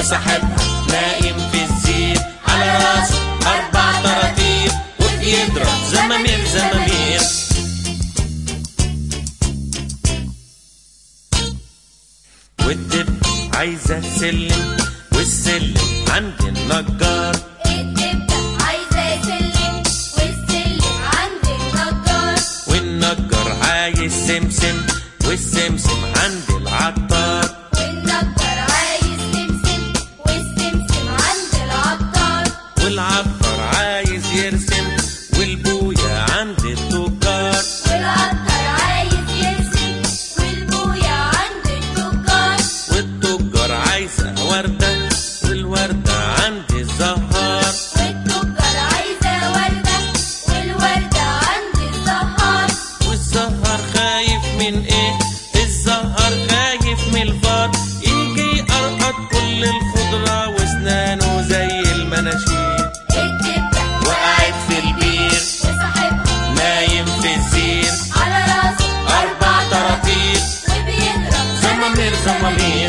وصاحبها نايم في الزير على راسه أربع طراطير وبيضرب زمامير زمامير والدب عايزة سلم والسلم عند النجار الدبة عايزة سلم والسلم عند النجار والنجار عايز سمسم والسمسم عند العطار والنجار عايز سمسم والسمسم عند العطار والعطار عايز يرسم والبويا عند التجار والعطار عايز يرسم والبويا عند التجار والتجار عايزة وردة والوردة عند الزهار والتجار عايزة وردة والوردة عند الزهار والزهر خايف من ايه الزهر خايف من الفار يجي يقرقط كل الخضرة واسنانه زي المناشير الدبة وقعت في البير وصاحبها نايم في الزير على راسه أربع طراطير وبيضرب زمامير زمامير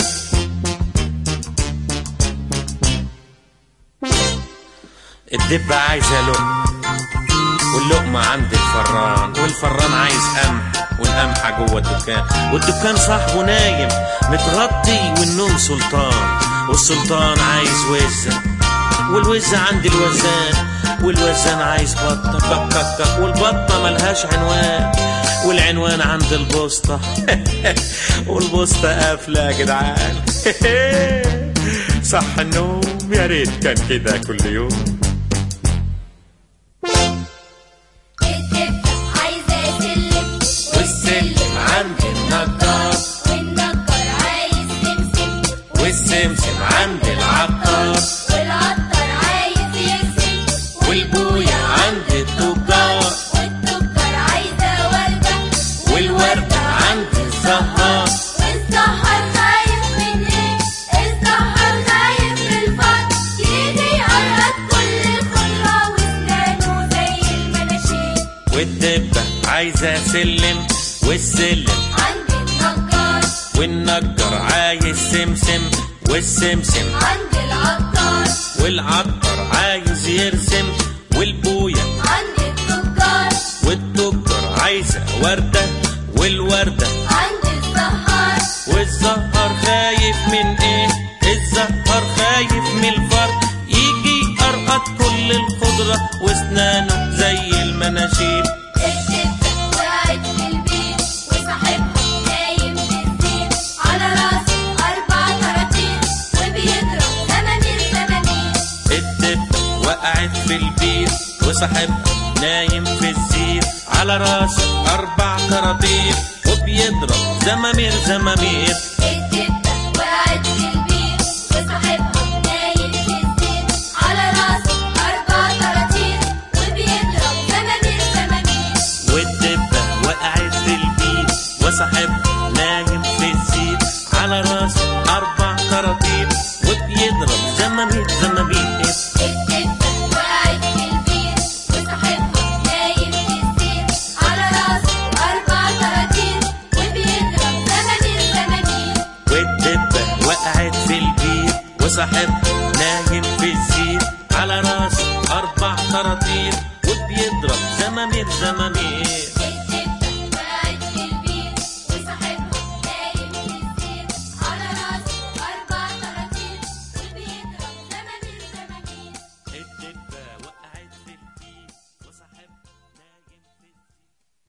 الدبة عايزة لقمة واللقمة عند الفران والفران عايز قمح والقمحة جوه الدكان والدكان صاحبه نايم متغطي والنوم سلطان والسلطان عايز وزة والوزة عند الوزان والوزان عايز بطة كك كك كك والبطة ملهاش عنوان والعنوان عند البوسطة والبوسطة قافلة يا جدعان صح النوم يا ريت كان كده كل يوم الدبة عايزة سلم والسلم عند النجار والنجار عايز سمسم والسمسم عند العطار والعطار عايز يرسم والبويا عند التجار والتجار عايزة وردة والوردة عند الزهار والسحر خايف من ايه السحر خايف من الفار يجي يقرط كل الخضرة واسنانه زي المناشير والدبة عايزة سلم والسلم عند النجار والنجار عايز سمسم والسمسم عند العطار والعطار عايز يرسم والبويا عند التجار والتجار عايزة وردة والوردة عند السحر والزهر خايف من ايه الزهر خايف من الفر يجي يقرقط كل الخضرة واسنانه زي المناشير الدبة وقعت في البيت وصاحبها نايم في الزين على راسه أربع طراطير وبيضرب زمامير زمامير الدبة وقعت في البير وصاحبها نايم في الزير على راسه أربع طراطير وبيضرب زمامير زمامير الدبة وقعت في البيت وصاحبها نايم في الزين على راسه أربع طراطير وبيضرب زمامير زمامير والدبة وقعت في البير وصاحبها نايم في الزير على راسه أربع طراطير وبيضرب زمامير زمامير الدبة وقعت في البيت وصاحبها نايم في الزين على راسه أربع طراطير وبيضرب زمامير زمامير والدبة وقعت في البير وصاحبها نايم في الزير على راسه أربع طراطير وبيضرب زمامير زمامير